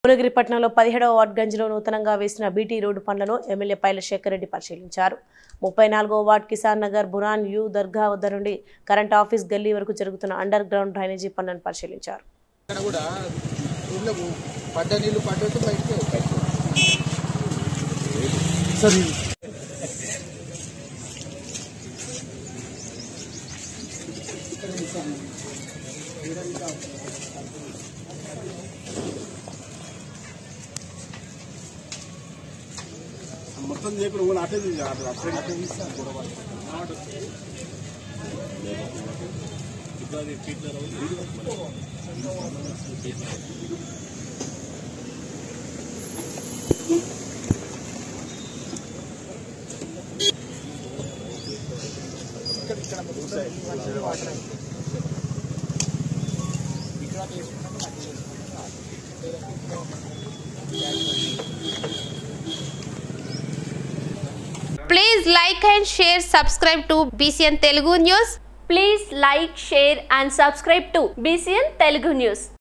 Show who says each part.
Speaker 1: భువనగిరి పట్టణంలో పదిహేడవ వార్డ్ గంజ్లో నూతనంగా వేసిన బీటీ రోడ్డు పనులను ఎమ్మెల్యే పైల శేఖర్ రెడ్డి పరిశీలించారు ముప్పై నాలుగవ వార్డ్ కిసాన్ నగర్ బురాన్ యూ దర్గా వద్ద నుండి కరెంట్ ఆఫీస్ గల్లీ వరకు జరుగుతున్న అండర్ గ్రౌండ్ డ్రైనేజీ పనులను పరిశీలించారు
Speaker 2: ఇక్కడ కూడా ఊళ్ళో పడ్డ నీళ్ళు పడ్డట్టు బయటకు
Speaker 3: మొత్తం చేయకుండా ఊళ్ళో అటే తీసి అటు అటు అటే తీస్తాను గొడవ
Speaker 4: Please like and share, subscribe to BCN Telugu News.
Speaker 5: Please like, share and subscribe to BCN Telugu News.